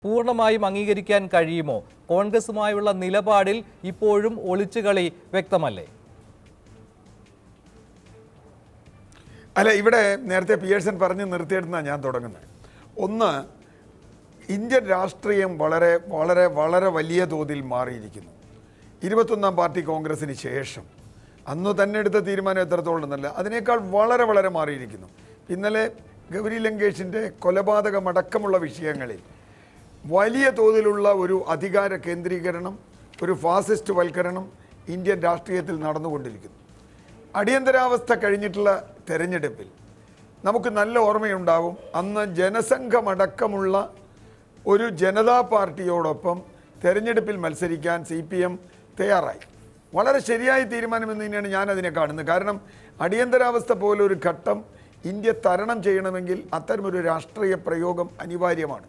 പൂർണ്ണമായും അംഗീകരിക്കാൻ കഴിയുമോ കോൺഗ്രസുമായുള്ള നിലപാടിൽ ഇപ്പോഴും ഒളിച്ചുകളി വ്യക്തമല്ലേ അല്ല ഇവിടെ നേരത്തെ പിയേഴ്സൺ പറഞ്ഞ് നിർത്തിയെടുത്താണ് ഞാൻ തുടങ്ങുന്നത് ഒന്ന് ഇന്ത്യൻ രാഷ്ട്രീയം വളരെ വളരെ വളരെ വലിയ തോതിൽ മാറിയിരിക്കുന്നു ഇരുപത്തൊന്നാം പാർട്ടി കോൺഗ്രസിന് ശേഷം അന്ന് തന്നെ എടുത്ത തീരുമാനം എത്രത്തോളം എന്നല്ല അതിനേക്കാൾ വളരെ വളരെ മാറിയിരിക്കുന്നു ഇന്നലെ ഗൗരി ലങ്കേഷിൻ്റെ കൊലപാതകമടക്കമുള്ള വിഷയങ്ങളിൽ വലിയ തോതിലുള്ള ഒരു അധികാര കേന്ദ്രീകരണം ഒരു ഫാസിസ്റ്റ് വൽക്കരണം ഇന്ത്യൻ രാഷ്ട്രീയത്തിൽ നടന്നുകൊണ്ടിരിക്കുന്നു അടിയന്തരാവസ്ഥ കഴിഞ്ഞിട്ടുള്ള തെരഞ്ഞെടുപ്പിൽ നമുക്ക് നല്ല ഓർമ്മയുണ്ടാവും അന്ന് ജനസംഘമടക്കമുള്ള ഒരു ജനതാ പാർട്ടിയോടൊപ്പം തെരഞ്ഞെടുപ്പിൽ മത്സരിക്കാൻ സി പി എം തയ്യാറായി വളരെ ശരിയായ തീരുമാനമെന്ന് തന്നെയാണ് ഞാൻ അതിനെ കാണുന്നത് കാരണം അടിയന്തരാവസ്ഥ പോലൊരു ഘട്ടം ഇന്ത്യ തരണം ചെയ്യണമെങ്കിൽ അത്തരമൊരു രാഷ്ട്രീയ പ്രയോഗം അനിവാര്യമാണ്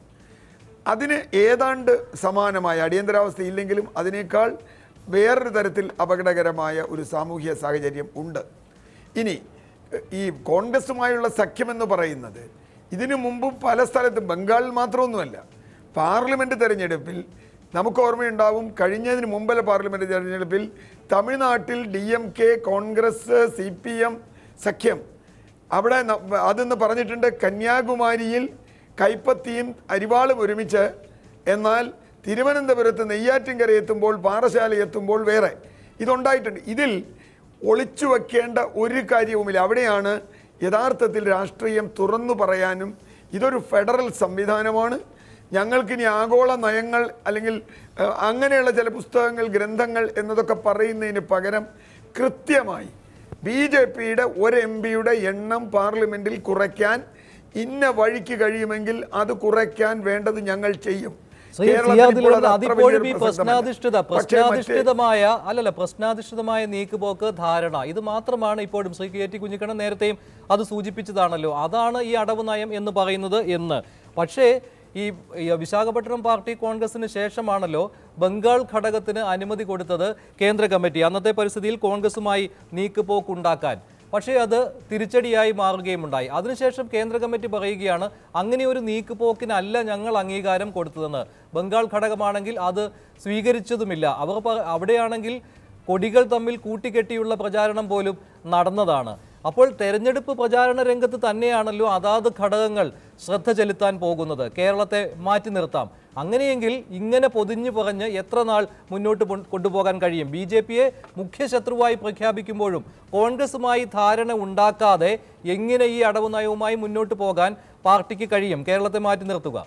അതിന് ഏതാണ്ട് സമാനമായ അടിയന്തരാവസ്ഥ ഇല്ലെങ്കിലും അതിനേക്കാൾ വേറൊരു തരത്തിൽ അപകടകരമായ ഒരു സാമൂഹ്യ സാഹചര്യം ഉണ്ട് ഇനി ഈ കോൺഗ്രസുമായുള്ള സഖ്യമെന്ന് പറയുന്നത് ഇതിനു മുമ്പ് പല സ്ഥലത്തും ബംഗാളിൽ മാത്രമൊന്നുമല്ല പാർലമെൻറ്റ് തെരഞ്ഞെടുപ്പിൽ നമുക്ക് ഓർമ്മയുണ്ടാവും കഴിഞ്ഞതിന് മുമ്പല്ല പാർലമെൻറ്റ് തെരഞ്ഞെടുപ്പിൽ തമിഴ്നാട്ടിൽ D M K Congress C P M സഖ്യം അവിടെ ന- അതെന്ന് പറഞ്ഞിട്ടുണ്ട് കന്യാകുമാരിയിൽ കൈപ്പത്തിയും അരിവാളും ഒരുമിച്ച് എന്നാൽ തിരുവനന്തപുരത്ത് നെയ്യാറ്റിൻകര എത്തുമ്പോൾ പാറശാല എത്തുമ്പോൾ വേറെ ഇതുണ്ടായിട്ടുണ്ട് ഇതിൽ ഒളിച്ചു വെക്കേണ്ട ഒരു കാര്യവുമില്ല അവിടെയാണ് യഥാർത്ഥത്തിൽ രാഷ്ട്രീയം തുറന്നു പറയാനും ഇതൊരു ഫെഡറൽ സംവിധാനമാണ് ഞങ്ങൾക്കിനി ആഗോള നയങ്ങൾ അല്ലെങ്കിൽ ഏഹ്, അങ്ങനെയുള്ള ചില പുസ്തകങ്ങൾ ഗ്രന്ഥങ്ങൾ എന്നതൊക്കെ പറയുന്നതിന് പകരം കൃത്യമായി ബി ജെ പിയുടെ ഒരു എം പിയുടെ എണ്ണം പാർലമെന്റിൽ കുറയ്ക്കാൻ ഇന്ന വഴിക്ക് കഴിയുമെങ്കിൽ അത് കുറയ്ക്കാൻ വേണ്ടത് ഞങ്ങൾ ചെയ്യും ശ്രീ കേരളത്തിൽ സിയാദ് ഇപ്പോൾ അത് ലവൻ, അത്ര അതിപ്പോഴും വലിയൊരു ഈ പ്രസക്തമല്ല. പ്രശ്നാധിഷ്ഠിത പക്ഷേ മറ്റ് പ്രശ്നാധിഷ്ഠിതമായ അല്ലല്ല പ്രശ്നാധിഷ്ഠിതമായ നീക്കുപോക്ക് ധാരണ ഇത് മാത്രമാണ് ഇപ്പോഴും ശ്രീ കെ ടി കുഞ്ഞിക്കണ്ണൻ നേരത്തെയും അത് സൂചിപ്പിച്ചതാണല്ലോ അതാണ് ഈ അടവ് നയം എന്ന് പറയുന്നത് എന്ന് പക്ഷേ ഈ ഈ വിശാഖപട്ടണം പാർട്ടി കോൺഗ്രസിന് ശേഷമാണല്ലോ ബംഗാൾ ഘടകത്തിന് അനുമതി കൊടുത്തത് കേന്ദ്ര കമ്മിറ്റി അന്നത്തെ പരിസ്ഥിതിയിൽ കോൺഗ്രസുമായി നീക്കുപോക്കുണ്ടാക്കാൻ പക്ഷേ അത് തിരിച്ചടിയായി മാറുകയുമുണ്ടായി അതിനുശേഷം കേന്ദ്ര കമ്മിറ്റി പറയുകയാണ് അങ്ങനെ ഒരു നീക്കുപോക്കിനല്ല ഞങ്ങൾ അംഗീകാരം കൊടുത്തതെന്ന് ബംഗാൾ ഘടകമാണെങ്കിൽ അത് സ്വീകരിച്ചതുമില്ല അവർ പ- അവിടെയാണെങ്കിൽ കൊടികൾ തമ്മിൽ കൂട്ടിക്കെട്ടിയുള്ള പ്രചാരണം പോലും നടന്നതാണ് അപ്പോൾ തെരഞ്ഞെടുപ്പ് പ്രചാരണ രംഗത്ത് തന്നെയാണല്ലോ അതാത് ഘടകങ്ങൾ ശ്രദ്ധ ചെലുത്താൻ പോകുന്നത് കേരളത്തെ മാറ്റി നിർത്താം അങ്ങനെയെങ്കിൽ ഇങ്ങനെ പൊതിഞ്ഞു പറഞ്ഞ് എത്ര നാൾ മുന്നോട്ട് പൊ- കൊണ്ടുപോകാൻ കഴിയും ബി ജെ പിയെ മുഖ്യ ശത്രുവായി പ്രഖ്യാപിക്കുമ്പോഴും കോൺഗ്രസുമായി ധാരണ ഉണ്ടാക്കാതെ എങ്ങനെ ഈ അടവ് നയവുമായി മുന്നോട്ട് പോകാൻ പാർട്ടിക്ക് കഴിയും കേരളത്തെ മാറ്റി നിർത്തുക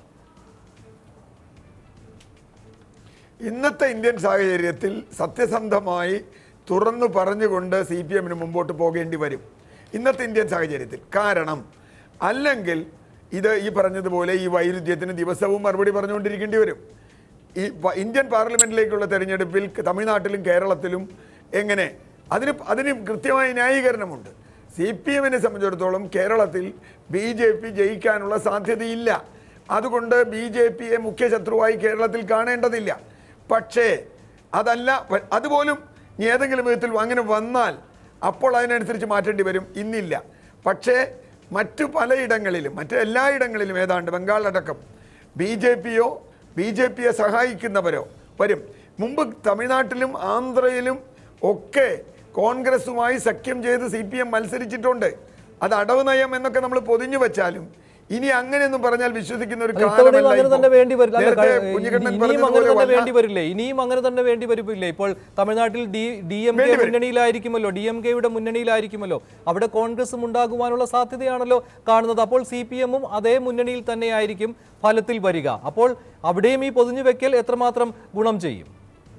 ഇന്നത്തെ ഇന്ത്യൻ സാഹചര്യത്തിൽ സത്യസന്ധമായി തുറന്നു പറഞ്ഞുകൊണ്ട് സി പി എമ്മിന് മുമ്പോട്ട് പോകേണ്ടി വരും ഇന്നത്തെ ഇന്ത്യൻ സാഹചര്യത്തിൽ കാരണം അല്ലെങ്കിൽ ഇത് ഈ പറഞ്ഞതുപോലെ ഈ വൈരുദ്ധ്യത്തിന് ദിവസവും മറുപടി പറഞ്ഞുകൊണ്ടിരിക്കേണ്ടി വരും ഈ പ- ഇന്ത്യൻ പാർലമെന്റിലേക്കുള്ള തെരഞ്ഞെടുപ്പിൽ തമിഴ്നാട്ടിലും കേരളത്തിലും എങ്ങനെ അതിന് അതിന് കൃത്യമായ ന്യായീകരണമുണ്ട് സി പി എമ്മിനെ സംബന്ധിച്ചിടത്തോളം കേരളത്തിൽ ബി ജെ പി ജയിക്കാനുള്ള സാധ്യതയില്ല അതുകൊണ്ട് ബി ജെ പിയെ മുഖ്യ ശത്രുവായി കേരളത്തിൽ കാണേണ്ടതില്ല പക്ഷേ അതല്ല പ- അതുപോലും ഇനി ഏതെങ്കിലും വിധത്തിൽ അങ്ങനെ വന്നാൽ അപ്പോൾ അതിനനുസരിച്ച് മാറ്റേണ്ടി വരും ഇന്നില്ല പക്ഷേ മറ്റു പലയിടങ്ങളിലും മറ്റ് എല്ലായിടങ്ങളിലും ഏതാണ്ട് ബംഗാളടക്കം ബി ജെ പിയോ ബി ജെ പിയെ സഹായിക്കുന്നവരോ വരും മുമ്പ് തമിഴ്നാട്ടിലും ആന്ധ്രയിലും ഒക്കെ കോൺഗ്രസുമായി സഖ്യം ചെയ്ത് സി പി എം മത്സരിച്ചിട്ടുണ്ട് അത് അടവ് നയം എന്നൊക്കെ നമ്മൾ പൊതിഞ്ഞു വെച്ചാലും ഇനി അങ്ങനെയൊന്നും പറഞ്ഞാൽ വിശ്വസിക്കുന്ന ഒരു ഇത്തവണയും കാലമല്ല അങ്ങനെ ഇപ്പോൾ. തന്നെ വേണ്ടി വരില്ല അല്ല, നേരത്തെ ക- കുഞ്ഞിക്കണ്ണൻ ഇനിയും അങ്ങനെ പറഞ്ഞതുപോലെ തന്നെ വല്ല- വേണ്ടി വരില്ലേ ഇനിയും അങ്ങനെ തന്നെ വേണ്ടി വരില്ലേ ഇപ്പോൾ തമിഴ്നാട്ടിൽ ഡി ഡി എം കെ വേണ്ടി വരും. മുന്നണിയിലായിരിക്കുമല്ലോ ഡി എം കെയുടെ മുന്നണിയിലായിരിക്കുമല്ലോ അവിടെ കോൺഗ്രസും ഉണ്ടാകുവാനുള്ള സാധ്യതയാണല്ലോ കാണുന്നത് അപ്പോൾ സി പി എമ്മും അതേ മുന്നണിയിൽ തന്നെയായിരിക്കും ഫലത്തിൽ വരിക അപ്പോൾ അവിടെയും ഈ പൊതിഞ്ഞു വെക്കൽ എത്രമാത്രം ഗുണം ചെയ്യും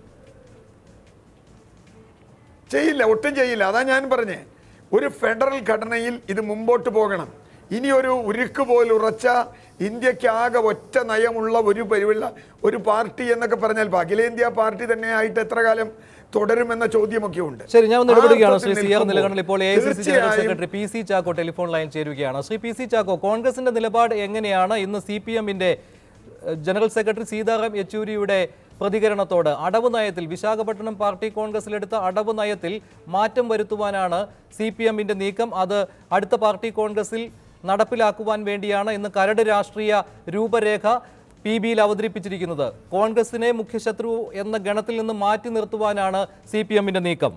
ചെയ്യില്ല ഒട്ടും ചെയ്യില്ല അതാ ഞാൻ പറഞ്ഞേ ഒരു ഫെഡറൽ ഘടനയിൽ ഇത് മുമ്പോട്ട് പോകണം ഇനി ഒരു ഉരുക്ക് പോലെ ഉറച്ച ഇന്ത്യക്കാകെ ഒറ്റ നയമുള്ള ഒരു പരിവുള്ള ഒരു പാർട്ടി എന്നൊക്കെ പറഞ്ഞാൽ ഇപ്പൊ അഖിലേന്ത്യാ പാർട്ടി തന്നെ ആയിട്ട് എത്ര കാലം തുടരുമെന്ന ചോദ്യമൊക്കെ ഉണ്ട് ശരി ഞാൻ ഒന്ന് ആ ഇടപെടുകയാണ് ശ്രീ അർത്ഥത്തിൽ സി ആർ നിൽക്കുമ്പോൾ നിലകണ്ണിൽ ഇപ്പോൾ A I C C general തീർച്ചയായും secretary P C Chacko telephone line ചേരുകയാണ് ശ്രീ പി സി ചാക്കോ കോൺഗ്രസിന്റെ നിലപാട് എങ്ങനെയാണ് ഇന്ന് സി പി എമ്മിന്റെ ജനറൽ സെക്രട്ടറി സീതാറാം യെച്ചൂരിയുടെ പ്രതികരണത്തോട് അടവ് നയത്തിൽ വിശാഖപട്ടണം പാർട്ടി കോൺഗ്രസിലെടുത്ത അടവ് നയത്തിൽ മാറ്റം വരുത്തുവാനാണ് സി പി എമ്മിന്റെ നീക്കം അത് അടുത്ത പാർട്ടി കോൺഗ്രസിൽ നടപ്പിലാക്കുവാൻ വേണ്ടിയാണ് ഇന്ന് കരട് രാഷ്ട്രീയ രൂപരേഖ പി ബിയിൽ അവതരിപ്പിച്ചിരിക്കുന്നത് കോൺഗ്രസിനെ മുഖ്യശത്രു എന്ന ഗണത്തിൽ നിന്ന് മാറ്റി നിർത്തുവാനാണ് സി പി എമ്മിന്റെ നീക്കം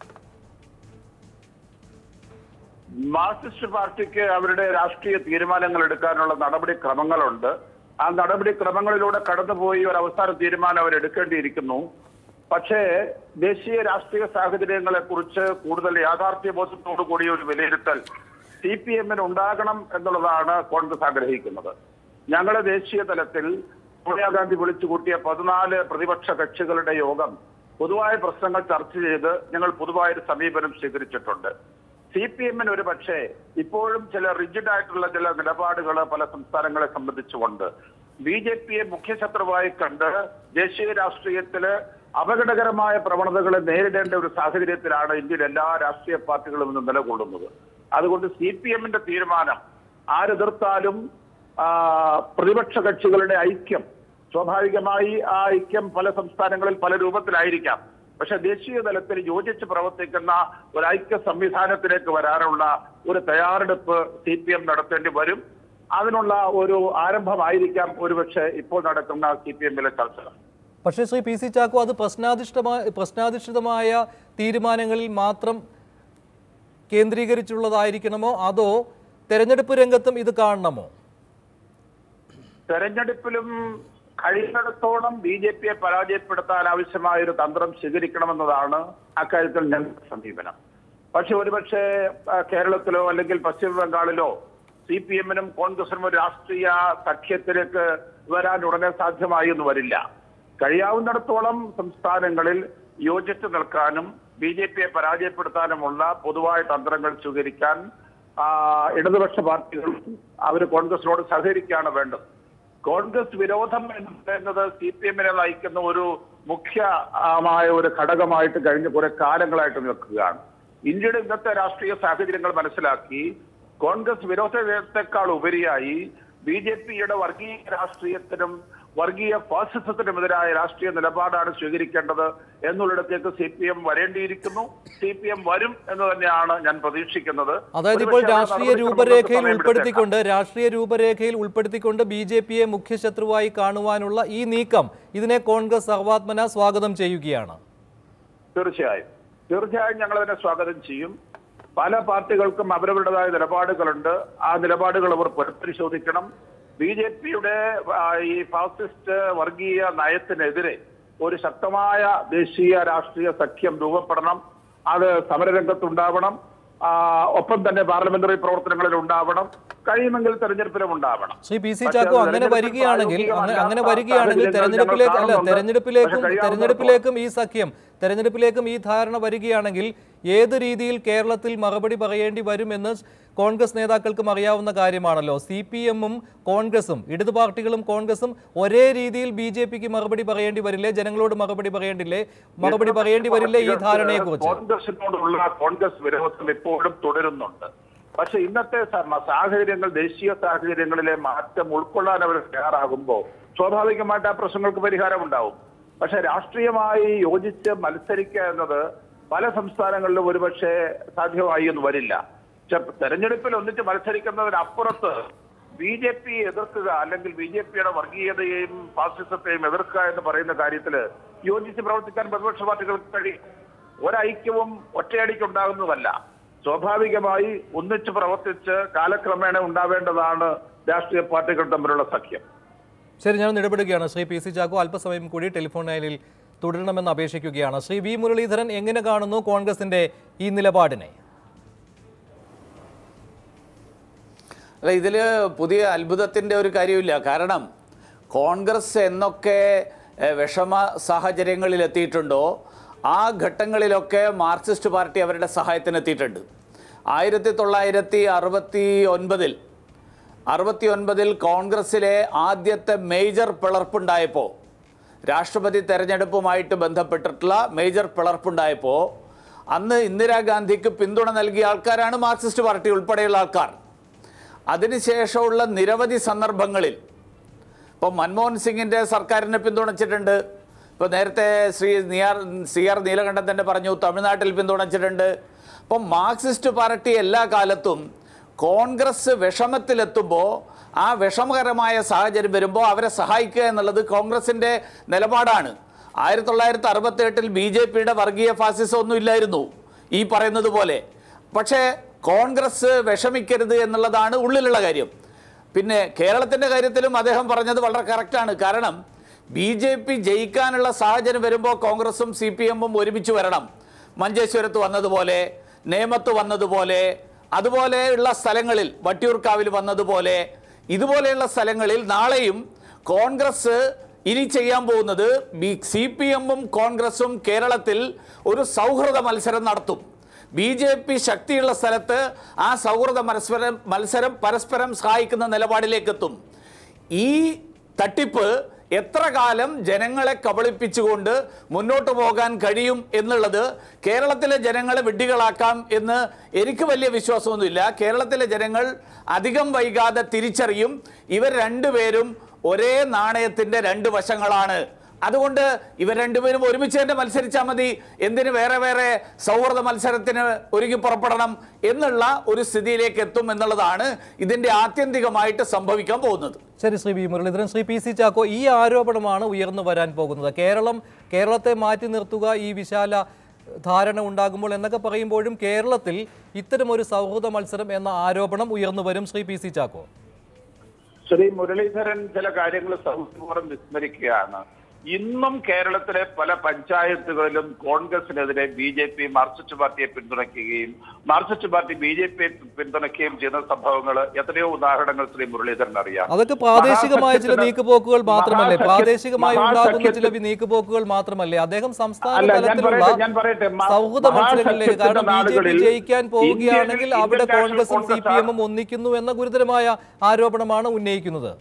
മാർക്സിസ്റ്റ് പാർട്ടിക്ക് അവരുടെ രാഷ്ട്രീയ തീരുമാനങ്ങൾ എടുക്കാനുള്ള നടപടിക്രമങ്ങളുണ്ട് ആ നടപടിക്രമങ്ങളിലൂടെ കടന്നുപോയി ഒരു അവസാന തീരുമാനം അവർ എടുക്കേണ്ടിയിരിക്കുന്നു പക്ഷേ ദേശീയ രാഷ്ട്രീയ സാഹചര്യങ്ങളെ കുറിച്ച് കൂടുതൽ യാഥാർത്ഥ്യബോധത്തോടു കൂടിയ ഒരു വിലയിരുത്തൽ സി പി എമ്മിന് ഉണ്ടാകണം എന്നുള്ളതാണ് കോൺഗ്രസ് ആഗ്രഹിക്കുന്നത് ഞങ്ങളുടെ ദേശീയ തലത്തിൽ സോണിയാഗാന്ധി വിളിച്ചു കൂട്ടിയ പതിനാല് പ്രതിപക്ഷ കക്ഷികളുടെ യോഗം പൊതുവായ പ്രശ്നങ്ങൾ ചർച്ച ചെയ്ത് ഞങ്ങൾ പൊതുവായൊരു സമീപനം സ്വീകരിച്ചിട്ടുണ്ട് സി പി എമ്മിന് ഒരു പക്ഷേ ഇപ്പോഴും ചില റിജിഡ് ആയിട്ടുള്ള ചില നിലപാടുകൾ പല സംസ്ഥാനങ്ങളെ സംബന്ധിച്ചുകൊണ്ട് ബി ജെ പിയെ മുഖ്യശത്രുവായി കണ്ട് ദേശീയ രാഷ്ട്രീയത്തില് അപകടകരമായ പ്രവണതകളെ നേരിടേണ്ട ഒരു സാഹചര്യത്തിലാണ് ഇന്ത്യയിലെ എല്ലാ രാഷ്ട്രീയ പാർട്ടികളും ഇന്ന് നിലകൊള്ളുന്നത് അതുകൊണ്ട് സി പി എമ്മിന്റെ തീരുമാനം ആരെതിർത്താലും ആ, പ്രതിപക്ഷ കക്ഷികളുടെ ഐക്യം സ്വാഭാവികമായി ആ ഐക്യം പല സംസ്ഥാനങ്ങളിൽ പല രൂപത്തിലായിരിക്കാം പക്ഷെ ദേശീയ തലത്തിൽ യോജിച്ച് പ്രവർത്തിക്കുന്ന ഒരു ഐക്യ സംവിധാനത്തിലേക്ക് വരാനുള്ള ഒരു തയ്യാറെടുപ്പ് സി പി എം നടത്തേണ്ടി വരും അതിനുള്ള ഒരു ആരംഭമായിരിക്കാം ഒരുപക്ഷെ ഇപ്പോൾ നടക്കുന്ന സി പി എമ്മിലെ ചർച്ചകൾ പക്ഷേ ശ്രീ പി സി ചാക്കോ അത് പ്രശ്നാധിഷ്ഠമായ പ്രശ്നാധിഷ്ഠിതമായ തീരുമാനങ്ങളിൽ മാത്രം കേന്ദ്രീകരിച്ചുള്ളതായിരിക്കണമോ അതോ തെരഞ്ഞെടുപ്പ് രംഗത്തും ഇത് കാണണമോ തെരഞ്ഞെടുപ്പിലും കഴിയുന്നിടത്തോളം ബി ജെ പിയെ പരാജയപ്പെടുത്താൻ ആവശ്യമായ ഒരു തന്ത്രം സ്വീകരിക്കണമെന്നതാണ് അക്കാര്യത്തിൽ ഞങ്ങളുടെ സമീപനം പക്ഷെ ഒരുപക്ഷെ ആ, കേരളത്തിലോ അല്ലെങ്കിൽ പശ്ചിമ ബംഗാളിലോ സി പി എമ്മിനും കോൺഗ്രസിനും ഒരു രാഷ്ട്രീയ സഖ്യത്തിലേക്ക് വരാൻ ഉടനെ സാധ്യമായി എന്ന് വരില്ല കഴിയാവുന്നിടത്തോളം സംസ്ഥാനങ്ങളിൽ യോജിച്ച് നിൽക്കാനും ബി ജെ പിയെ പരാജയപ്പെടുത്താനുമുള്ള പൊതുവായ തന്ത്രങ്ങൾ സ്വീകരിക്കാൻ ആ, ഇടതുപക്ഷ പാർട്ടികൾ അവർ കോൺഗ്രസിനോട് സഹകരിക്കുകയാണ് വേണ്ടത് കോൺഗ്രസ് വിരോധം എന്ന് പറയുന്നത് സി പി എമ്മിനെ നയിക്കുന്ന ഒരു മുഖ്യമായ ഒരു ഘടകമായിട്ട് കഴിഞ്ഞ കുറെ കാലങ്ങളായിട്ട് നിൽക്കുകയാണ് ഇന്ത്യയുടെ ഇന്നത്തെ രാഷ്ട്രീയ സാഹചര്യങ്ങൾ മനസ്സിലാക്കി കോൺഗ്രസ് വിരോധത്തെക്കാൾ ഉപരിയായി ബി ജെ പിയുടെ വർഗീയ രാഷ്ട്രീയത്തിനും വർഗീയ ഫാസിസത്തിനുമെതിരായ രാഷ്ട്രീയ നിലപാടാണ് സ്വീകരിക്കേണ്ടത് എന്നുള്ളിടത്തേക്ക് സി പി എം വരേണ്ടിയിരിക്കുന്നു സി പി എം വരും എന്ന് തന്നെയാണ് ഞാൻ പ്രതീക്ഷിക്കുന്നത് അതായത് ഇപ്പോൾ ഒരുപക്ഷേ ആ രാഷ്ട്രീയ നടപടിക്രമങ്ങൾക്ക് രൂപരേഖയിൽ സമയമെടുത്തേക്കാം. ഉൾപ്പെടുത്തിക്കൊണ്ട് രാഷ്ട്രീയ രൂപരേഖയിൽ ഉൾപ്പെടുത്തിക്കൊണ്ട് ബി ജെ പിയെ മുഖ്യശത്രുവായി കാണുവാനുള്ള ഈ നീക്കം ഇതിനെ കോൺഗ്രസ് സർവാത്മന സ്വാഗതം ചെയ്യുകയാണ് തീർച്ചയായും തീർച്ചയായും ഞങ്ങൾ അതിനെ സ്വാഗതം ചെയ്യും പല പാർട്ടികൾക്കും അവരവരുടേതായ നിലപാടുകളുണ്ട് ആ നിലപാടുകൾ അവർ പുനഃപരിശോധിക്കണം ബി ജെ പിയുടെ ഈ ഫാസിസ്റ്റ് വർഗീയ നയത്തിനെതിരെ ഒരു ശക്തമായ ദേശീയ രാഷ്ട്രീയ സഖ്യം രൂപപ്പെടണം അത് സമരരംഗത്തുണ്ടാവണം ആ, ഒപ്പം തന്നെ പാർലമെന്ററി പ്രവർത്തനങ്ങളിൽ ഉണ്ടാവണം കഴിയുമെങ്കിൽ തെരഞ്ഞെടുപ്പിലും ഉണ്ടാവണം ശ്രീ പി സി പക്ഷേ ചാക്കോ അത് അങ്ങനെ തെരഞ്ഞെടുപ്പിൽ വരികയാണെങ്കിൽ അങ്ങനെ അങ്ങനെ പ്രായോഗികമല്ലാത്ത വരികയാണെങ്കിൽ സാഹചര്യങ്ങൾ തെരഞ്ഞെടുപ്പിലേക്ക് ഞങ്ങൾ അല്ല കാണുന്നുണ്ട്. തെരഞ്ഞെടുപ്പിലേക്കും പക്ഷേ കഴിയാവുന്നിടത്തോളം തെരഞ്ഞെടുപ്പിലേക്കും ഈ സഖ്യം തെരഞ്ഞെടുപ്പിലേക്കും ഈ ധാരണ വരികയാണെങ്കിൽ ഏത് രീതിയിൽ കേരളത്തിൽ മറുപടി പറയേണ്ടി വരുമെന്ന് കോൺഗ്രസ് നേതാക്കൾക്കും അറിയാവുന്ന കാര്യമാണല്ലോ സി പി എമ്മും കോൺഗ്രസും ഇടതു പാർട്ടികളും കോൺഗ്രസും ഒരേ രീതിയിൽ ബി ജെ പിക്ക് മറുപടി പറയേണ്ടി വരില്ലേ ജനങ്ങളോട് മറുപടി പറയേണ്ടില്ലേ മറുപടി പറയേണ്ടി വരില്ലേ ഈ ധാരണയെക്കുറിച്ച് കോൺഗ്രസിനോടുള്ള കോൺഗ്രസ് വിരോധം ഇപ്പോഴും തുടരുന്നുണ്ട് പക്ഷെ ഇന്നത്തെ സ- സാഹചര്യങ്ങൾ ദേശീയ സാഹചര്യങ്ങളിലെ മാറ്റം ഉൾക്കൊള്ളാൻ അവർ തയ്യാറാകുമ്പോൾ സ്വാഭാവികമായിട്ട് ആ പ്രശ്നങ്ങൾക്ക് പരിഹാരം ഉണ്ടാവും പക്ഷെ രാഷ്ട്രീയമായി യോജിച്ച് മത്സരിക്കുക എന്നത് പല സംസ്ഥാനങ്ങളിലും ഒരുപക്ഷെ സാധ്യമായി എന്ന് വരില്ല പക്ഷെ തെരഞ്ഞെടുപ്പിൽ ഒന്നിച്ച് മത്സരിക്കുന്നതിനപ്പുറത്ത് ബി ജെ പി എതിർക്കുക അല്ലെങ്കിൽ ബി ജെ പിയുടെ വർഗീയതയെയും ഫാസിസത്തെയും എതിർക്കുക എന്ന് പറയുന്ന കാര്യത്തിൽ യോജിച്ച് പ്രവർത്തിക്കാൻ പ്രതിപക്ഷ പാർട്ടികൾക്ക് കഴിയും ഒരൈക്യവും ഒറ്റയടിക്കുണ്ടാകുന്നതല്ല സ്വാഭാവികമായി ഒന്നിച്ച് പ്രവർത്തിച്ച് കാലക്രമേണ ഉണ്ടാവേണ്ടതാണ് രാഷ്ട്രീയ പാർട്ടികൾ തമ്മിലുള്ള സഖ്യം ശരി ഞാൻ ഒന്ന് ഇടപെടുകയാണ് ശ്രീ പി സി ചാക്കോ അല്പസമയം കൂടി ടെലിഫോൺ ലൈനിൽ തുടരണമെന്ന് അപേക്ഷിക്കുകയാണ് ശ്രീ വി മുരളീധരൻ എങ്ങനെ കാണുന്നു കോൺഗ്രസിന്റെ ഈ നിലപാടിനെ അല്ല ഇതിൽ പുതിയ അത്ഭുതത്തിൻ്റെ ഒരു കാര്യമില്ല കാരണം കോൺഗ്രസ് എന്നൊക്കെ എഹ്, വിഷമ സാഹചര്യങ്ങളിൽ എത്തിയിട്ടുണ്ടോ ആ ഘട്ടങ്ങളിലൊക്കെ മാർക്സിസ്റ്റ് പാർട്ടി അവരുടെ സഹായത്തിന് എത്തിയിട്ടുണ്ട് ആയിരത്തി തൊള്ളായിരത്തി അറുപത്തി ഒൻപതിൽ അറുപത്തി ഒൻപതിൽ കോൺഗ്രസ്സിലെ ആദ്യത്തെ മേജർ പിളർപ്പുണ്ടായപ്പോൾ രാഷ്ട്രപതി തെരഞ്ഞെടുപ്പുമായിട്ട് ബന്ധപ്പെട്ടിട്ടുള്ള മേജർ പിളർപ്പുണ്ടായപ്പോൾ അന്ന് ഇന്ദിരാഗാന്ധിക്ക് പിന്തുണ നൽകിയ ആൾക്കാരാണ് മാർക്സിസ്റ്റ് പാർട്ടി ഉൾപ്പെടെയുള്ള ആൾക്കാർ അതിനുശേഷമുള്ള നിരവധി സന്ദർഭങ്ങളിൽ ഇപ്പോൾ മൻമോഹൻ സിംഗിൻ്റെ സർക്കാരിനെ പിന്തുണച്ചിട്ടുണ്ട് ഇപ്പോൾ നേരത്തെ ശ്രീ നിയാർ സി ആർ നീലകണ്ഠൻ തന്നെ പറഞ്ഞു തമിഴ്നാട്ടിൽ പിന്തുണച്ചിട്ടുണ്ട് അപ്പം മാർക്സിസ്റ്റ് പാർട്ടി എല്ലാ കാലത്തും കോൺഗ്രസ് വിഷമത്തിലെത്തുമ്പോൾ ആ വിഷമകരമായ സാഹചര്യം വരുമ്പോൾ അവരെ സഹായിക്കുക എന്നുള്ളത് കോൺഗ്രസിൻ്റെ നിലപാടാണ് ആയിരത്തി തൊള്ളായിരത്തി അറുപത്തി എട്ടിൽ ബി ജെ പിയുടെ വർഗീയ ഫാസിസം ഒന്നും ഇല്ലായിരുന്നു ഈ പറയുന്നത് പോലെ പക്ഷേ കോൺഗ്രസ് വിഷമിക്കരുത് എന്നുള്ളതാണ് ഉള്ളിലുള്ള കാര്യം പിന്നെ കേരളത്തിൻ്റെ കാര്യത്തിലും അദ്ദേഹം പറഞ്ഞത് വളരെ കറക്റ്റാണ് കാരണം ബി ജെ പി ജയിക്കാനുള്ള സാഹചര്യം വരുമ്പോൾ കോൺഗ്രസും സി പി എമ്മും ഒരുമിച്ച് വരണം മഞ്ചേശ്വരത്ത് വന്നതുപോലെ നേമത്ത് വന്നതുപോലെ അതുപോലെയുള്ള സ്ഥലങ്ങളിൽ വട്ടിയൂർക്കാവിൽ വന്നതുപോലെ ഇതുപോലെയുള്ള സ്ഥലങ്ങളിൽ നാളെയും കോൺഗ്രസ് ഇനി ചെയ്യാൻ പോകുന്നത് ബി സി പി എമ്മും കോൺഗ്രസും കേരളത്തിൽ ഒരു സൗഹൃദ മത്സരം നടത്തും ബി ജെ പി ശക്തിയുള്ള സ്ഥലത്ത് ആ സൗഹൃദ മത്സരം മത്സരം പരസ്പരം സഹായിക്കുന്ന നിലപാടിലേക്ക് എത്തും ഈ തട്ടിപ്പ് എത്ര കാലം ജനങ്ങളെ കബളിപ്പിച്ചുകൊണ്ട് മുന്നോട്ട് പോകാൻ കഴിയും എന്നുള്ളത് കേരളത്തിലെ ജനങ്ങളെ വിഡ്ഢികളാക്കാം എന്ന് എനിക്ക് വലിയ വിശ്വാസമൊന്നുമില്ല കേരളത്തിലെ ജനങ്ങൾ അധികം വൈകാതെ തിരിച്ചറിയും ഇവർ രണ്ടുപേരും ഒരേ നാണയത്തിൻ്റെ രണ്ട് വശങ്ങളാണ് അതുകൊണ്ട് ഇവർ രണ്ടുപേരും ഒരുമിച്ച് തന്നെ മത്സരിച്ചാൽ മതി എന്തിന് വേറെ വേറെ സൗഹൃദ മത്സരത്തിന് ഒരുങ്ങി പുറപ്പെടണം എന്നുള്ള ഒരു സ്ഥിതിയിലേക്ക് എത്തും എന്നുള്ളതാണ് ഇതിൻ്റെ ആത്യന്തികമായിട്ട് സംഭവിക്കാൻ പോകുന്നത് ശരി Shri V Muraleedharan Shri P C Chacko ഈ ആരോപണമാണ് ഉയർന്നു വരാൻ പോകുന്നത് കേരളം കേരളത്തെ മാറ്റി നിർത്തുക ഈ വിശാല ധാരണ ഉണ്ടാകുമ്പോൾ എന്നൊക്കെ പറയുമ്പോഴും കേരളത്തിൽ ഇത്തരമൊരു സൗഹൃദ മത്സരം എന്ന ആരോപണം ഉയർന്നു വരും ശ്രീ പി സി ചാക്കോ ശ്രീ മുരളീധരൻ ചില കാര്യങ്ങൾ സൗഹൃദപൂർവ്വം വിസ്മരിക്കുകയാണ് ഇന്നും കേരളത്തിലെ പല പഞ്ചായത്തുകളിലും കോൺഗ്രസിനെതിരെ ബി ജെ പി മാർക്സിസ്റ്റ് പാർട്ടിയെ പിന്തുണയ്ക്കുകയും മാർക്സിസ്റ്റ് പാർട്ടി ബി ജെ പിയെ പിന്തുണയ്ക്കുകയും ചെയ്യുന്ന സംഭവങ്ങൾ എത്രയോ ഉദാഹരണങ്ങൾ ശ്രീ മുരളീധരൻ അറിയാം അതൊക്കെ പ്രാദേശികമായ ചില മഹാസഖ്യത്തിന് നീക്കുപോക്കുകൾ മാത്രമല്ലേ മഹാസഖ്യ- പ്രാദേശികമായി ഉണ്ടാകുന്ന ചില മഹാസഖ്യത്തിന് നീക്കുപോക്കുകൾ മാത്രമല്ലേ അദ്ദേഹം സംസ്ഥാന അല്ല, ഞാൻ തലത്തിലുള്ള പറയട്ടെ, ഞാൻ പറയട്ടെ. മ- സൗഹൃദ മത്സരങ്ങളിലേക്ക് കാരണം ബി ജെ പി നാടുകളിൽ ജയിക്കാൻ പോവുകയാണെങ്കിൽ ഇന്ത്യൻ അവിടെ നാഷണൽ കോൺഗ്രസും സി പി കോൺഗ്രസ് എമ്മും ഒന്നിക്കുന്നു എന്ന ഗുരുതരമായ ആരോപണമാണ് ഉന്നയിക്കുന്നത്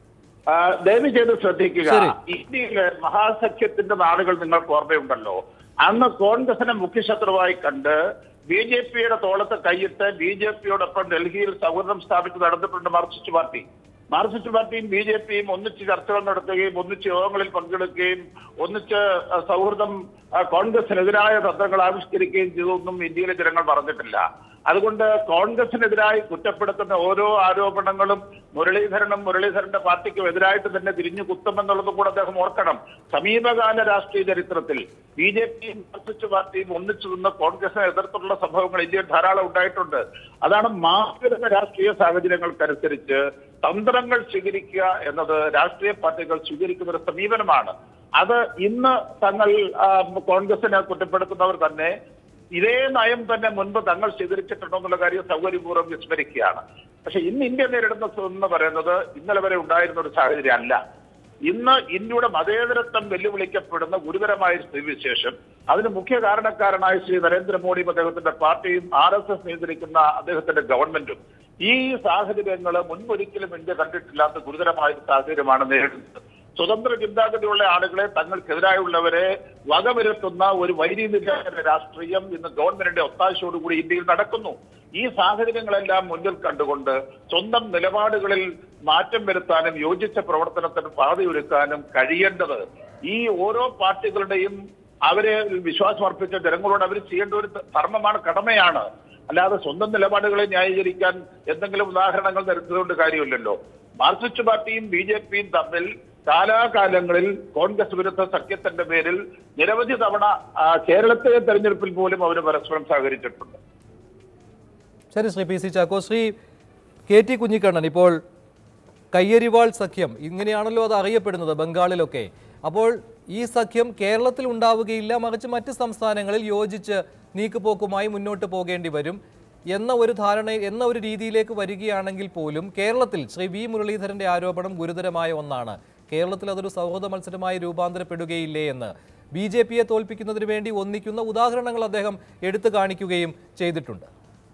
ആ, ദയവ് ചെയ്ത് ശ്രദ്ധിക്കുക ശരി. ഇന്ത്യയിലെ മഹാസഖ്യത്തിന്റെ നാടുകൾ നിങ്ങൾക്ക് ഓർമ്മയുണ്ടല്ലോ അന്ന് കോൺഗ്രസിനെ മുഖ്യശത്രുവായി കണ്ട് ബി ജെ പിയുടെ തോളത്ത് കൈയിട്ട് ബി ജെ പിയോടൊപ്പം ഡൽഹിയിൽ സൗഹൃദം സ്ഥാപിച്ച് നടന്നിട്ടുണ്ട് മാർക്സിസ്റ്റ് പാർട്ടി മാർക്സിസ്റ്റ് പാർട്ടിയും ബി ജെ പിയും ഒന്നിച്ച് ചർച്ചകൾ നടത്തുകയും ഒന്നിച്ച് യോഗങ്ങളിൽ പങ്കെടുക്കുകയും ഒന്നിച്ച് ആ, സൗഹൃദം ആ, കോൺഗ്രസിനെതിരായ തന്ത്രങ്ങൾ ആവിഷ്കരിക്കുകയും ചെയ്തൊന്നും ഇന്ത്യയിലെ ജനങ്ങൾ പറഞ്ഞിട്ടില്ല അതുകൊണ്ട് കോൺഗ്രസിനെതിരായി കുറ്റപ്പെടുത്തുന്ന ഓരോ ആരോപണങ്ങളും മുരളീധരനും മുരളീധരന്റെ പാർട്ടിക്കും എതിരായിട്ട് തന്നെ തിരിഞ്ഞു കുത്തുമെന്നുള്ളതും കൂടെ അദ്ദേഹം ഓർക്കണം സമീപകാല രാഷ്ട്രീയ ചരിത്രത്തിൽ ബി ജെ പിയും മാർക്സിസ്റ്റ് പാർട്ടിയും ഒന്നിച്ചു നിന്ന് കോൺഗ്രസിനെ എതിർത്തുള്ള സംഭവങ്ങൾ ഇന്ത്യയിൽ ധാരാളം ഉണ്ടായിട്ടുണ്ട് അതാണ് മാറിവരുന്ന രാഷ്ട്രീയ സാഹചര്യങ്ങൾക്കനുസരിച്ച് തന്ത്രങ്ങൾ സ്വീകരിക്കുക എന്നത് രാഷ്ട്രീയ പാർട്ടികൾ സ്വീകരിക്കുന്ന ഒരു സമീപനമാണ് അത് ഇന്ന് തങ്ങൾ ആ, കോൺഗ്രസിനെ കുറ്റപ്പെടുത്തുന്നവർ തന്നെ ഇതേ നയം തന്നെ മുൻപ് തങ്ങൾ സ്വീകരിച്ചിട്ടുണ്ടോ എന്നുള്ള കാര്യം സൗകര്യപൂർവ്വം വിസ്മരിക്കുകയാണ് പക്ഷെ ഇന്ന് ഇന്ത്യ നേരിടുന്ന സു- എന്ന് പറയുന്നത് ഇന്നലെ വരെ ഉണ്ടായിരുന്ന ഒരു സാഹചര്യം അല്ല ഇന്ന് ഇന്ത്യയുടെ മതേതരത്വം വെല്ലുവിളിക്കപ്പെടുന്ന ഗുരുതരമായ ഒരു സ്ഥിതിവിശേഷം അതിന് മുഖ്യ കാരണക്കാരനായ ശ്രീ നരേന്ദ്രമോദിയും അദ്ദേഹത്തിന്റെ പാർട്ടിയും ആർ എസ് എസ് നിയന്ത്രിക്കുന്ന അദ്ദേഹത്തിന്റെ ഗവൺമെന്റും ഈ സാഹചര്യങ്ങൾ മുൻപൊരിക്കലും ഇന്ത്യ കണ്ടിട്ടില്ലാത്ത ഗുരുതരമായ ഒരു സാഹചര്യമാണ് നേരിടുന്നത് സ്വതന്ത്ര ചിന്താഗതിയുള്ള ആളുകളെ തങ്ങൾക്കെതിരായുള്ളവരെ വകവരുത്തുന്ന ഒരു വൈരീതിക രാഷ്ട്രീയം ഇന്ന് ഗവൺമെന്റിന്റെ ഒത്താശയോടുകൂടി ഇന്ത്യയിൽ നടക്കുന്നു ഈ സാഹചര്യങ്ങളെല്ലാം മുന്നിൽ കണ്ടുകൊണ്ട് സ്വന്തം നിലപാടുകളിൽ മാറ്റം വരുത്താനും യോജിച്ച പ്രവർത്തനത്തിന് പാതയൊരുക്കാനും കഴിയേണ്ടത് ഈ ഓരോ പാർട്ടികളുടെയും അവരെ വിശ്വാസം അർപ്പിച്ച ജനങ്ങളോട് അവർ ചെയ്യേണ്ട ഒരു ധർമ്മമാണ് കടമയാണ് അല്ലാതെ സ്വന്തം നിലപാടുകളെ ന്യായീകരിക്കാൻ എന്തെങ്കിലും ഉദാഹരണങ്ങൾ നിരത്തുകൊണ്ട് കാര്യമില്ലല്ലോ മാർക്സിസ്റ്റ് പാർട്ടിയും ബി ജെ പിയും തമ്മിൽ കാലാകാലങ്ങളിൽ കോൺഗ്രസ് വിരുദ്ധ സഖ്യത്തിന്റെ പേരിൽ നിരവധി തവണ ആ, കേരളത്തിലെ തെരഞ്ഞെടുപ്പിൽ പോലും അവർ പരസ്പരം സഹകരിച്ചിട്ടുണ്ട് ശരി Shri P C Chacko Shri K T Kunhikannan ഇപ്പോൾ കയ്യരിവാൾ സഖ്യം ഇങ്ങനെയാണല്ലോ അത് അറിയപ്പെടുന്നത് ബംഗാളിലൊക്കെ അപ്പോൾ ഈ സഖ്യം കേരളത്തിൽ ഉണ്ടാവുകയില്ല മറിച്ച് മറ്റ് സംസ്ഥാനങ്ങളിൽ യോജിച്ച് നീക്കുപോക്കുമായി മുന്നോട്ട് പോകേണ്ടി വരും എന്ന ഒരു ധാരണ എന്ന ഒരു രീതിയിലേക്ക് വരികയാണെങ്കിൽ പോലും കേരളത്തിൽ ശ്രീ വി മുരളീധരന്റെ ആരോപണം ഗുരുതരമായ ഒന്നാണ് കേരളത്തിൽ അതൊരു സൗഹൃദ മത്സരമായി രൂപാന്തരപ്പെടുകയില്ലേ എന്ന് ബി ജെ പിയെ തോൽപ്പിക്കുന്നതിന് വേണ്ടി ഒന്നിക്കുന്ന ഉദാഹരണങ്ങൾ അദ്ദേഹം എടുത്തു കാണിക്കുകയും ചെയ്തിട്ടുണ്ട്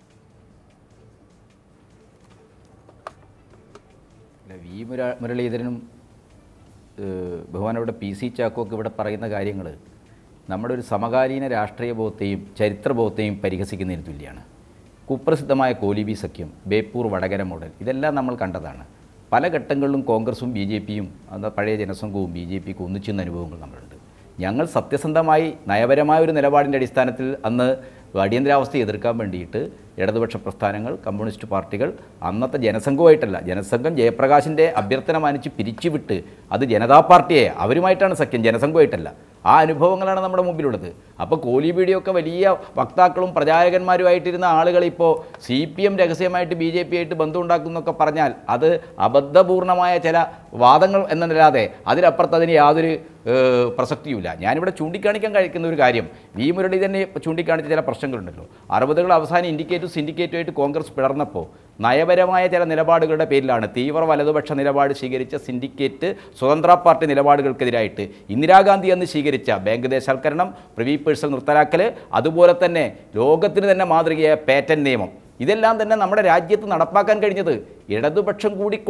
അല്ല വി മുര മുരളീധരനും ഏഹ്, ബഹുമാനവിടെ പി സി ചാക്കോക്ക് ഇവിടെ പറയുന്ന കാര്യങ്ങൾ നമ്മുടെ ഒരു സമകാലീന രാഷ്ട്രീയ ബോധത്തെയും ചരിത്രബോധത്തെയും പരിഹസിക്കുന്നതിന് തുല്യമാണ് കുപ്രസിദ്ധമായ കോലിബി സഖ്യം ബേപ്പൂർ വടകര മോഡൽ ഇതെല്ലാം നമ്മൾ കണ്ടതാണ് പല ഘട്ടങ്ങളിലും കോൺഗ്രസും ബി ജെ പിയും അന്ന് പഴയ ജനസംഘവും ബി ജെ പിക്ക് ഒന്നിച്ചുന്ന അനുഭവങ്ങൾ നമ്മളുണ്ട് ഞങ്ങൾ സത്യസന്ധമായി നയപരമായ ഒരു നിലപാടിൻ്റെ അടിസ്ഥാനത്തിൽ അന്ന് അടിയന്തരാവസ്ഥ എതിർക്കാൻ വേണ്ടിയിട്ട് ഇടതുപക്ഷ പ്രസ്ഥാനങ്ങൾ കമ്മ്യൂണിസ്റ്റ് പാർട്ടികൾ അന്നത്തെ ജനസംഘവുമായിട്ടല്ല ജനസംഘം ജയപ്രകാശിൻ്റെ അഭ്യർത്ഥന മാനിച്ച് പിരിച്ചുവിട്ട് അത് ജനതാ പാർട്ടിയെ അവരുമായിട്ടാണ് സഖ്യം ജനസംഘവുമായിട്ടല്ല ആ അനുഭവങ്ങളാണ് നമ്മുടെ മുമ്പിലുള്ളത് അപ്പോൾ കോലി ബീഡിയൊക്കെ വലിയ വക്താക്കളും പ്രചാരകന്മാരുമായിട്ടിരുന്ന ആളുകൾ ഇപ്പോൾ സി പി എം രഹസ്യമായിട്ട് ബി ജെ പി ആയിട്ട് ബന്ധമുണ്ടാക്കുന്നൊക്കെ പറഞ്ഞാൽ അത് അബദ്ധപൂർണമായ ചില വാദങ്ങൾ എന്നല്ലാതെ അതിനപ്പുറത്ത് അതിന് യാതൊരു ഏഹ്, പ്രസക്തിയുമില്ല ഞാനിവിടെ ചൂണ്ടിക്കാണിക്കാൻ കഴിക്കുന്ന ഒരു കാര്യം വി മുരളി തന്നെ ചൂണ്ടിക്കാണിച്ച ചില പ്രശ്നങ്ങളുണ്ടല്ലോ അറുപതുകൾ അവസാനം ഇൻഡിക്കേറ്റും സിൻഡിക്കേറ്റുമായിട്ട് കോൺഗ്രസ് പിളർന്നപ്പോൾ നയപരമായ ചില നിലപാടുകളുടെ പേരിലാണ് തീവ്ര വലതുപക്ഷ നിലപാട് സ്വീകരിച്ച സിൻഡിക്കേറ്റ് സ്വതന്ത്ര പാർട്ടി നിലപാടുകൾക്കെതിരായിട്ട് ഇന്ദിരാഗാന്ധി അന്ന് സ്വീകരിച്ച ബാങ്ക് ദേശവൽക്കരണം പ്രിവി പേഴ്സൺ നിർത്തലാക്കൽ അതുപോലെ തന്നെ ലോകത്തിന് തന്നെ മാതൃകയായ പാറ്റന്റ് നിയമം ഇതെല്ലാം തന്നെ നമ്മുടെ രാജ്യത്ത് നടപ്പാക്കാൻ കഴിഞ്ഞത് ഇടതുപക്ഷം കൂടി